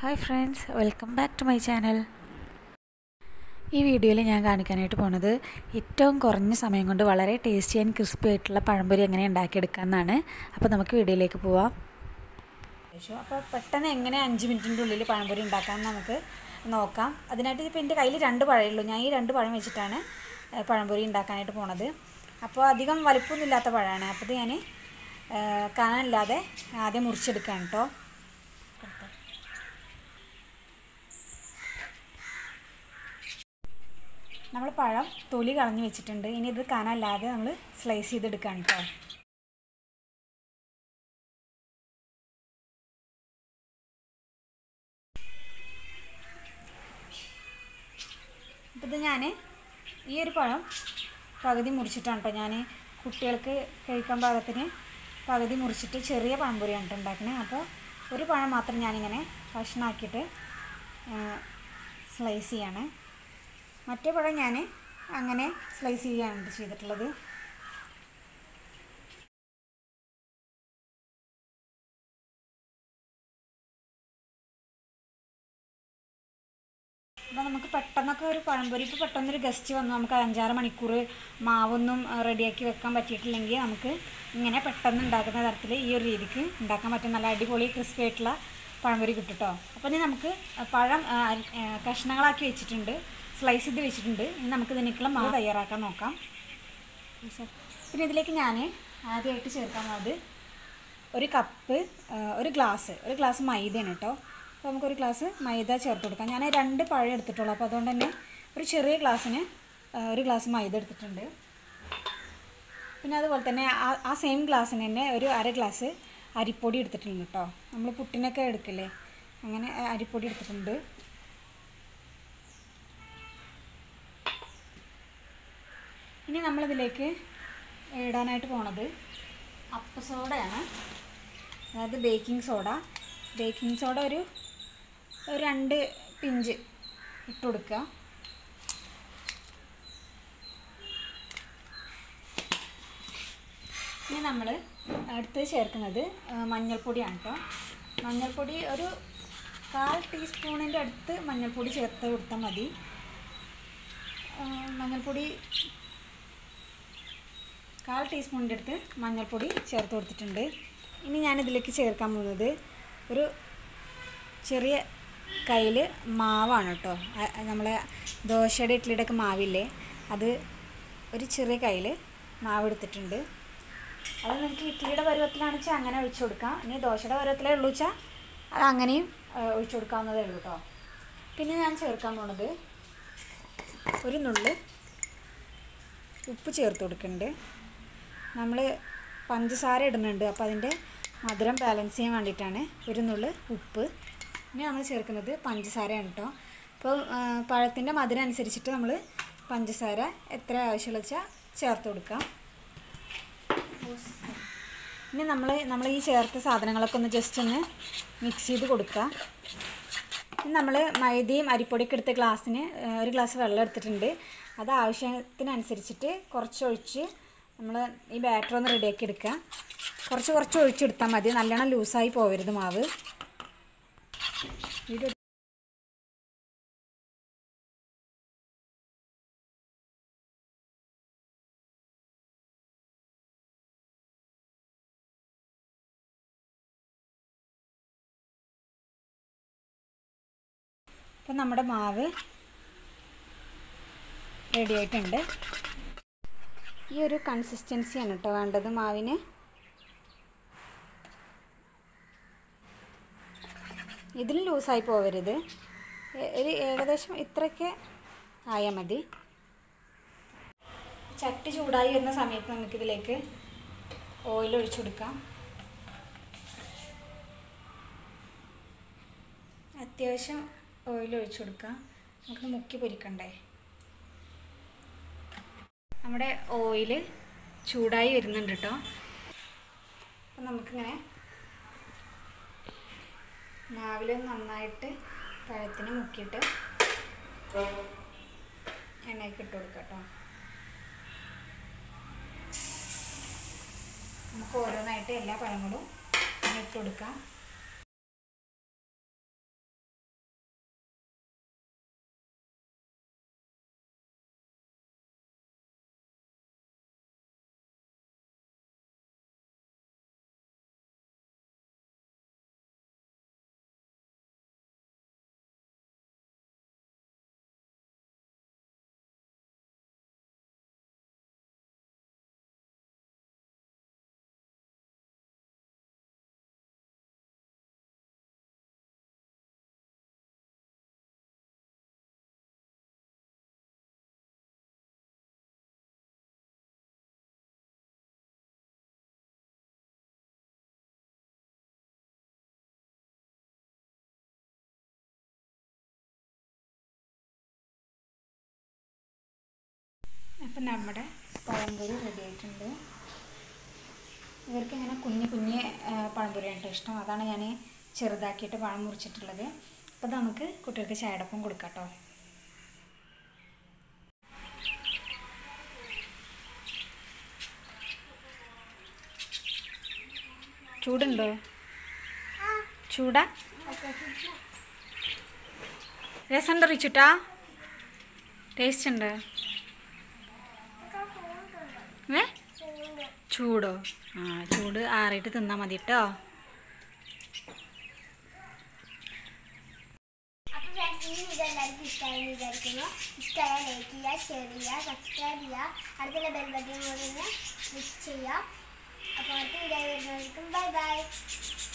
hi friends welcome back to my channel ഈ വീഡിയോയിൽ ഞാൻ കാണിക്കാനായിട്ട് പോണത് ഏറ്റവും കുറഞ്ഞ സമയം കൊണ്ട് വളരെ ടേസ്റ്റി ആൻഡ് ക്രിസ്പി ആയിട്ടുള്ള പഴംപൊരി എങ്ങനെ ഉണ്ടാക്കിയെടുക്കാമെന്നാണ് അപ്പോൾ നമുക്ക് വീഡിയോയിലേക്ക് പോവാം അപ്പോൾ പെട്ടെന്ന് എങ്ങനെ അഞ്ച് മിനിറ്റിൻ്റെ ഉള്ളിൽ പഴംപൊരി ഉണ്ടാക്കാമെന്ന് നമുക്ക് നോക്കാം അതിനായിട്ട് ഇപ്പോൾ എൻ്റെ കയ്യിൽ രണ്ട് പഴമേ ഉള്ളൂ ഞാൻ ഈ രണ്ട് പഴം വെച്ചിട്ടാണ് ഏഹ്, പഴംപൊരി ഉണ്ടാക്കാനായിട്ട് പോണത് അപ്പോൾ അധികം വലിപ്പമൊന്നും ഇല്ലാത്ത പഴമാണ് അപ്പോൾ ഇത് ഞാൻ കാണാനില്ലാതെ ആദ്യം മുറിച്ചെടുക്കുകയാണ് കേട്ടോ നമ്മൾ പഴം തൊലി കളഞ്ഞ് വെച്ചിട്ടുണ്ട് ഇനി ഇത് കാണാനില്ലാതെ നമ്മൾ സ്ലൈസ് ചെയ്തെടുക്കുകയാണ് കേട്ടോ അപ്പോൾ ഇത് ഞാൻ ഈ ഒരു പഴം പകുതി മുറിച്ചിട്ടാണ് കേട്ടോ ഞാൻ കുട്ടികൾക്ക് കഴിക്കാൻ പാകത്തിന് പകുതി മുറിച്ചിട്ട് ചെറിയ പഴംപൊരിയാണ് കേട്ടോ ഉണ്ടാക്കുന്നത് അപ്പോൾ ഒരു പഴം മാത്രം ഞാനിങ്ങനെ കഷ്ണാക്കിയിട്ട് സ്ലൈസ് ചെയ്യാണ് മറ്റേ പഴം ഞാൻ അങ്ങനെ സ്ലൈസ് ചെയ്യുകയാണ് ചെയ്തിട്ടുള്ളത് അപ്പോൾ നമുക്ക് പെട്ടെന്നൊക്കെ ഒരു പഴംപൊരി ഇപ്പോൾ പെട്ടെന്നൊരു ഗസ്റ്റ് വന്നു നമുക്ക് അഞ്ചാറ് മണിക്കൂർ മാവൊന്നും റെഡിയാക്കി വെക്കാൻ പറ്റിയിട്ടില്ലെങ്കിൽ നമുക്ക് ഇങ്ങനെ പെട്ടെന്ന് ഉണ്ടാക്കുന്ന തരത്തിൽ ഈ ഒരു രീതിക്ക് ഉണ്ടാക്കാൻ പറ്റും നല്ല അടിപൊളി ക്രിസ്പി ആയിട്ടുള്ള പഴംപൊരി കിട്ടും കേട്ടോ അപ്പോൾ ഇനി നമുക്ക് പഴം ആ, ആ, കഷ്ണങ്ങളാക്കി വെച്ചിട്ടുണ്ട് സ്ലൈസ് ചെയ്ത് വെച്ചിട്ടുണ്ട് ഇനി നമുക്ക് ഇതിനേക്കുള്ള മാവ് തയ്യാറാക്കാൻ നോക്കാം പിന്നെ ഇതിലേക്ക് ഞാൻ ആദ്യമായിട്ട് ചേർക്കാൻ പോകുന്നത് ഒരു കപ്പ് ആ, ഒരു ഗ്ലാസ് ഒരു ഗ്ലാസ് മൈദയാണ് കേട്ടോ അപ്പോൾ നമുക്കൊരു ഗ്ലാസ് മൈദ ചേർത്ത് കൊടുക്കാം ഞാൻ രണ്ട് പഴം എടുത്തിട്ടുള്ളൂ അപ്പോൾ അതുകൊണ്ട് തന്നെ ഒരു ചെറിയ ഗ്ലാസ്സിന് ആ, ഒരു ഗ്ലാസ് മൈദ എടുത്തിട്ടുണ്ട് പിന്നെ അതുപോലെ തന്നെ ആ ആ സെയിം ഗ്ലാസ്സിന് തന്നെ ഒരു അര ഗ്ലാസ് അരിപ്പൊടി എടുത്തിട്ടുണ്ട് കേട്ടോ നമ്മൾ പുട്ടിനൊക്കെ എടുക്കില്ലേ അങ്ങനെ ആ, അരിപ്പൊടി എടുത്തിട്ടുണ്ട് ഇനി നമ്മളിതിലേക്ക് ഇടാനായിട്ട് പോണത് അപ്പ സോഡയാണ് അതായത് ബേക്കിംഗ് സോഡ ബേക്കിംഗ് സോഡ ഒരു ഒരു രണ്ട് പിഞ്ച് ഇട്ട് കൊടുക്കുക ഇനി നമ്മൾ അടുത്ത് ചേർക്കുന്നത് ആ, മഞ്ഞൾപ്പൊടിയാണ് കേട്ടോ മഞ്ഞൾപ്പൊടി ഒരു കാൽ ടീസ്പൂണിൻ്റെ അടുത്ത് മഞ്ഞൾപ്പൊടി ചേർത്ത് കൊടുത്താൽ മതി ആ, മഞ്ഞൾപ്പൊടി കാൽ ടീസ്പൂണിൻ്റെ അടുത്ത് മഞ്ഞൾപ്പൊടി ചേർത്ത് കൊടുത്തിട്ടുണ്ട് ഇനി ഞാനിതിലേക്ക് ചേർക്കാൻ പോകുന്നത് ഒരു ചെറിയ കയ്യിൽ മാവാണ് കേട്ടോ നമ്മളെ ദോശയുടെ ഇഡ്ഡലിയുടെ ഒക്കെ മാവില്ലേ അത് ഒരു ചെറിയ കയ്യിൽ മാവ് എടുത്തിട്ടുണ്ട് അത് നിങ്ങൾക്ക് ഇഡ്ഡലിയുടെ പരുവത്തിലാണെന്ന് വെച്ചാൽ അങ്ങനെ ഒഴിച്ചു കൊടുക്കാം ഇനി ദോശയുടെ പരുവത്തിലേ ഉള്ളൂ വെച്ചാൽ അത് അങ്ങനെയും ആ, ഒഴിച്ചു കൊടുക്കാവുന്നതേ ഉള്ളൂ കേട്ടോ പിന്നെ ഞാൻ ചേർക്കാൻ പോണത് ഒരു നുള്ള് ഉപ്പ് ചേർത്ത് കൊടുക്കുന്നുണ്ട് നമ്മൾ പഞ്ചസാര ഇടുന്നുണ്ട് അപ്പോൾ അതിൻ്റെ മധുരം ബാലൻസ് ചെയ്യാൻ വേണ്ടിയിട്ടാണ് ഒരു നുള്ള് ഉപ്പ് ഇനി നമ്മൾ ചേർക്കുന്നത് പഞ്ചസാരയാണ് കേട്ടോ അപ്പോൾ പഴത്തിൻ്റെ മധുരം അനുസരിച്ചിട്ട് നമ്മൾ പഞ്ചസാര എത്ര ആവശ്യമുള്ള വെച്ചാൽ ചേർത്ത് കൊടുക്കാം ഇനി നമ്മൾ നമ്മൾ ഈ ചേർത്ത സാധനങ്ങളൊക്കെ ഒന്ന് ജസ്റ്റ് ഒന്ന് മിക്സ് ചെയ്ത് കൊടുക്കുക ഇനി നമ്മൾ മൈദയും അരിപ്പൊടിയൊക്കെ എടുത്ത ഗ്ലാസ്സിന് ആ, ഒരു ഗ്ലാസ് വെള്ളം എടുത്തിട്ടുണ്ട് അത് ആവശ്യത്തിനനുസരിച്ചിട്ട് കുറച്ച് ഒഴിച്ച് നമ്മൾ ഈ ബാറ്റർ ഒന്ന് റെഡിയാക്കി എടുക്കുക കുറച്ച് കുറച്ച് ഒഴിച്ചെടുത്താൽ മതി നല്ലോണം ലൂസായി പോകരുത് മാവ് ഇത് അപ്പം നമ്മുടെ മാവ് റെഡി ആയിട്ടുണ്ട് ഈ ഒരു കൺസിസ്റ്റൻസിയാണ് കേട്ടോ വേണ്ടത് മാവിന് ഇതിലും ലൂസായി പോകരുത് ഏ- ഒരു ഏകദേശം ഇത്രയൊക്കെ ആയാൽ മതി ചട്ടി ചൂടായി വരുന്ന സമയത്ത് നമുക്കിതിലേക്ക് ഓയിൽ ഒഴിച്ചു കൊടുക്കാം അത്യാവശ്യം ഓയിൽ ഒഴിച്ചു കൊടുക്കാം നമുക്ക് മുക്കി പൊരിക്കണ്ടേ നമ്മുടെ ഓയിൽ ചൂടായി വരുന്നുണ്ട് കേട്ടോ അപ്പം നമുക്കിങ്ങനെ മാവിൽ നന്നായിട്ട് പഴത്തിന് മുക്കിയിട്ട് എണ്ണയ്ക്ക് ഇട്ട് കൊടുക്കാം കേട്ടോ നമുക്ക് ഓരോന്നായിട്ട് എല്ലാ പഴങ്ങളും ഇങ്ങനെ ഇട്ട് കൊടുക്കാം അപ്പം നമ്മുടെ പഴംപൊരി റെഡി ആയിട്ടുണ്ട് ഇവർക്ക് ഇങ്ങനെ കുഞ്ഞു കുഞ്ഞ് പഴംപൊരിയാണ് കേട്ടോ ഇഷ്ടം അതാണ് ഞാൻ ചെറുതാക്കിയിട്ട് പഴം മുറിച്ചിട്ടുള്ളത് അപ്പോൾ നമുക്ക് കുട്ടികൾക്ക് ചായടൊപ്പം കൊടുക്കാം കേട്ടോ ചൂടുണ്ടോ ചൂടാ രസമുണ്ടോ റിച്ചുട്ടാ ടേസ്റ്റ് ഉണ്ട് ഏ ചൂടോ ആ ചൂട് ആറിയിട്ട് തിന്നാൽ മതി കേട്ടോ അപ്പോൾ ഫ്രണ്ട്സ് ഈ വീഡിയോ എല്ലാവർക്കും ഇഷ്ടമായി വിചാരിക്കുന്നു ഇഷ്ടമായാൽ ലൈക്ക് ചെയ്യുക ഷെയർ ചെയ്യുക സബ്സ്ക്രൈബ് ചെയ്യുക അടുത്തുള്ള ബെൽ ബട്ടൺ കൂടി ഒന്ന് ക്ലിക്ക് ചെയ്യുക അപ്പോൾ അടുത്ത വീഡിയോ വരുന്നവർക്കും ബൈ ബൈ